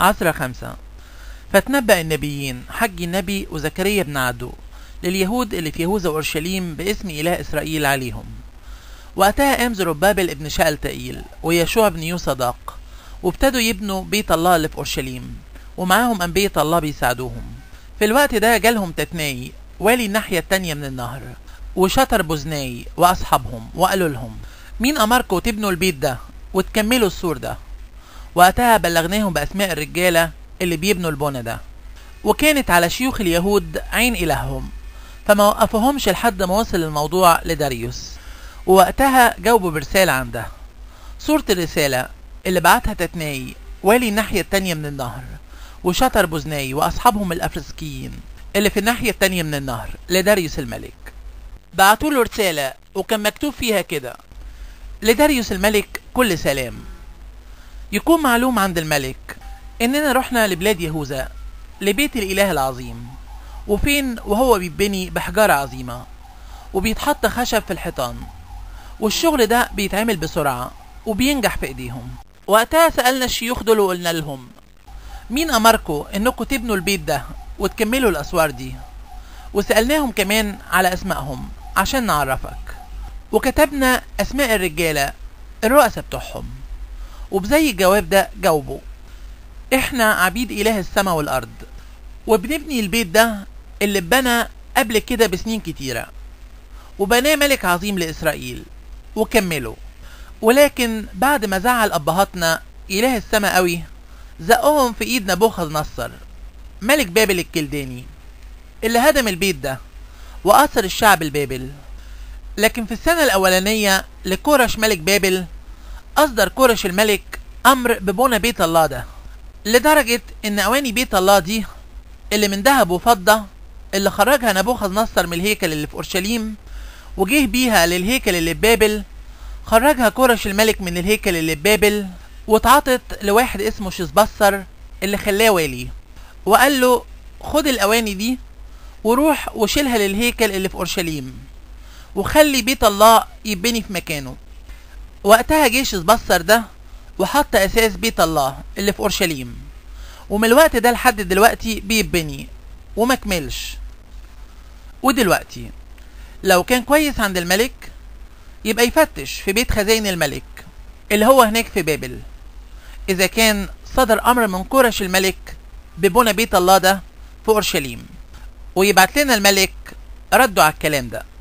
عصر خمسة فتنبأ النبيين حج النبي وزكريا بن عدو لليهود اللي في يهوذا وأورشليم باسم إله إسرائيل عليهم وقتها قام زربابل ابن شألتئيل ويشوع بن يوصداق وابتدوا يبنوا بيت الله اللي في أورشليم ومعاهم أنبياء الله بيساعدوهم في الوقت ده جالهم تتناي والي الناحية التانية من النهر وشطر بوزناي وأصحابهم وقالوا لهم مين أمركم تبنوا البيت ده وتكملوا السور ده وقتها بلغناهم بأسماء الرجالة اللي بيبنوا البنى ده وكانت على شيوخ اليهود عين إلههم فما وقفوهمش لحد ما وصل الموضوع لداريوس ووقتها جاوبوا برسالة عنده صورة الرسالة اللي بعتها تتناي والي الناحية التانية من النهر وشطر بوزناي وأصحابهم الأفرسكيين اللي في الناحية التانية من النهر لداريوس الملك بعتوا له رسالة وكان مكتوب فيها كده لداريوس الملك كل سلام يكون معلوم عند الملك إننا رحنا لبلاد يهوذا لبيت الإله العظيم وفين وهو بيتبني بحجارة عظيمة وبيتحط خشب في الحيطان والشغل ده بيتعمل بسرعة وبينجح في ايديهم وقتها سألنا الشيوخ دول وقلنا لهم مين أمركم إنكم تبنوا البيت ده وتكملوا الأسوار دي وسألناهم كمان على أسمائهم عشان نعرفك وكتبنا أسماء الرجالة الرؤساء بتوعهم وبزي الجواب ده جاوبوا احنا عبيد إله السماء والأرض وبنبني البيت ده اللي اتبنى قبل كده بسنين كتيرة وبناه ملك عظيم لإسرائيل وكمله ولكن بعد ما زعل أبهاتنا إله السماء قوي زقهم في إيد نبوخذ نصر ملك بابل الكلداني اللي هدم البيت ده وأثر الشعب البابل لكن في السنة الأولانية لكورش ملك بابل أصدر كورش الملك أمر ببنى بيت الله ده لدرجة إن أواني بيت الله دي اللي من ذهب وفضة اللي خرجها نبوخذ نصر من الهيكل اللي في أورشليم وجه بيها للهيكل اللي في بابل خرجها كورش الملك من الهيكل اللي في بابل واتعطت لواحد اسمه شيزبصر اللي خلاه والي وقال له خد الأواني دي وروح وشيلها للهيكل اللي في أورشليم وخلي بيت الله يبني في مكانه وقتها جه شيزبصر ده وحط أساس بيت الله اللي في أورشليم ومن الوقت ده لحد دلوقتي بيبني ومكملش ودلوقتي لو كان كويس عند الملك يبقى يفتش في بيت خزائن الملك اللي هو هناك في بابل إذا كان صدر أمر من كورش الملك ببنى بيت الله ده في أورشليم ويبعت لنا الملك ردوا على الكلام ده